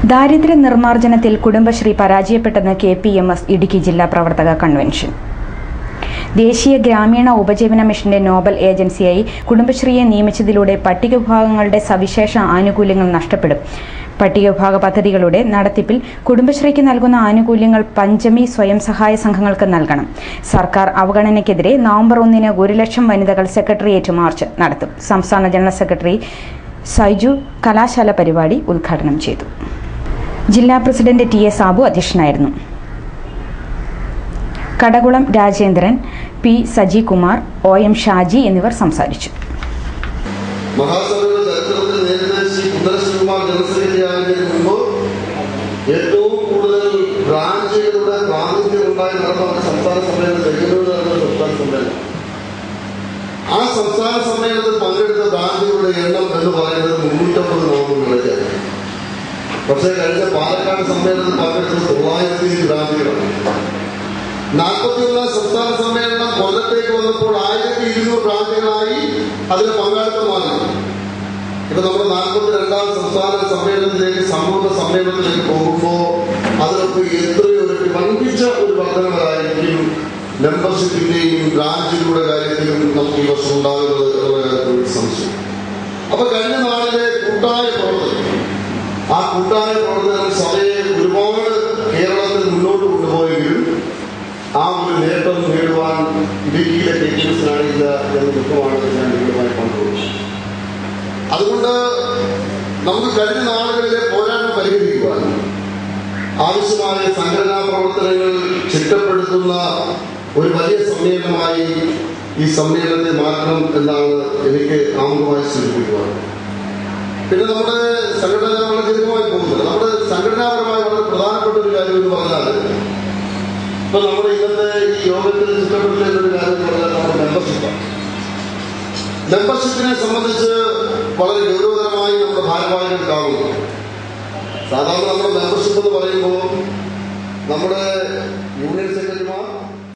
ദാരിദ്ര്യ നിർമ്മാർജ്ജനത്തിൽ കുടുംബശ്രീ പരാജയപ്പെട്ടെന്ന് K P M S Idukki ജില്ലാ പ്രവർത്തക കൺവെൻഷൻ ദേശീയ ഗ്രാമീണ ഉപജീവന മിഷന്റെ നോബൽ ഏജൻസിയായി കുടുംബശ്രീയെ നിയമിച്ചതിലൂടെ പട്ടികവിഭാഗങ്ങളുടെ സവിശേഷ ആനുകൂല്യങ്ങൾ നഷ്ടപ്പെടും പട്ടികവിഭാഗ പദ്ധതികളുടെ നടത്തിപ്പിൽ കുടുംബശ്രീക്ക് നൽകുന്ന ആനുകൂല്യങ്ങൾ പഞ്ചമി സ്വയം സഹായ സംഘങ്ങൾക്ക് നൽകണം സർക്കാർ അവഗണനയ്ക്കെതിരെ നവംബർ ഒന്നിന് ഒരു ലക്ഷം വനിതകൾ സെക്രട്ടേറിയറ്റ് മാർച്ച് നടത്തും സംസ്ഥാന ജനറൽ സെക്രട്ടറി സൈജു കലാശാല പരിപാടി ഉദ്ഘാടനം ചെയ്തു ജില്ലാ പ്രസിഡന്റ് ടി എ സാബു അധ്യക്ഷനായിരുന്നു Kadakulam Rajendran P Saji Kumar O M Shaji എന്നിവർ സംസാരിച്ചു മഹാസഭയുടെ ചരിത്രത്തിൽ നേരത്തെ ശ്രീ കുന്ദരശ്രീകുമാർ ജനറൽ സെക്രട്ടറി ആയതിനു മുമ്പ് ഏറ്റവും കൂടുതൽ ബ്രാഞ്ചുകളുടെ പ്രാതിനിധ്യം ഉണ്ടായി നടന്ന ഒരു സംസ്ഥാന സമ്മേളനം ബംഗളൂരു നടന്ന സംസ്ഥാന സമ്മേളനം ആ സംസ്ഥാന സമ്മേളനത്തിൽ പങ്കെടുത്ത ബ്രാഞ്ചുകളുടെ എണ്ണം എന്ന് പറയുന്നത് മുന്നൂറ്റമ്പത് നാമങ്ങളിലേക്കാണ് പക്ഷേ കഴിഞ്ഞ പാലക്കാട് സമ്മേളനത്തിൽ പങ്കെടുത്തത് തൊള്ളായിരത്തി ബ്രാഞ്ചുകളാണ് നാൽപ്പത്തിയൊന്നാം സംസ്ഥാന സമ്മേളനം കൊല്ലത്തേക്ക് വന്നപ്പോൾ ആയിരത്തി ഇരുന്നൂറ് ബ്രാഞ്ചുകളായി അതിന് പങ്കാളിത്തമായി ഇപ്പൊ നമ്മുടെ നാൽപ്പത്തി രണ്ടാം സംസ്ഥാന സമ്മേളനത്തിലേക്ക് സമ്പൂർണ്ണ സമ്മേളനത്തിലേക്ക് പോകുമ്പോൾ അതിനൊക്കെ എത്രയോ ഒരു വൻപിച്ച ഒരു വർധനവരായിരിക്കും മെമ്പർഷിപ്പിന്റെയും ബ്രാഞ്ചുകളുടെ കാര്യത്തിലും നമുക്ക് ഈ വർഷം ഉണ്ടാകുന്നത് എന്നുള്ള കാര്യത്തിൽ ഒരു സംശയം അപ്പൊ കഴിഞ്ഞ നാളിലെ കൂട്ടായ പ്രവർത്തനം ആ കൂട്ടായ പ്രവർത്തനം സഭയെ ഒരുപാട് കേരളത്തിൽ മുന്നോട്ട് കൊണ്ടുപോയെങ്കിലും ആ ഒരു നേട്ടം നേടുവാൻ ഇടുക്കിയിലെ ടീച്ചേഴ്സിനാണില്ല എന്ന് ദുഃഖമാണ് ഞാൻ നിങ്ങളുമായി പങ്കുവച്ചു അതുകൊണ്ട് നമുക്ക് കഴിഞ്ഞ നാളുകളിലെ പോരാട്ടം പരിഹരിക്കുവാൻ ആവശ്യമായ സംഘടനാ പ്രവർത്തനങ്ങൾ ചിട്ടപ്പെടുത്തുന്ന ഒരു വലിയ സമ്മേളനമായി ഈ സമ്മേളനത്തെ മാറ്റണം എന്നാണ് എനിക്ക് ആമുഖമായി സൂചിപ്പിക്കുവാൻ പിന്നെ നമ്മുടെ സംഘടന വളരെ ദീർഘമായി പോകുന്നത് നമ്മുടെ സംഘടനാപരമായി വളരെ പ്രധാനപ്പെട്ട ഒരു കാര്യം എന്ന് പറഞ്ഞാൽ ഇപ്പൊ നമ്മുടെ ഇന്നത്തെ ഈ യോഗത്തിൽ ചിട്ടപ്പെട്ടിട്ടുള്ള ഒരു കാര്യം എന്ന് പറഞ്ഞാൽ നമ്മുടെ മെമ്പർഷിപ്പാണ് മെമ്പർഷിപ്പിനെ സംബന്ധിച്ച് വളരെ ഗൗരവതരമായി നമ്മുടെ ഭാരവാഹികൾ കാണുന്നു സാധാരണ നമ്മുടെ മെമ്പർഷിപ്പ് എന്ന് പറയുമ്പോൾ നമ്മുടെ യൂണിയൻ സെക്രട്ടറിമാർ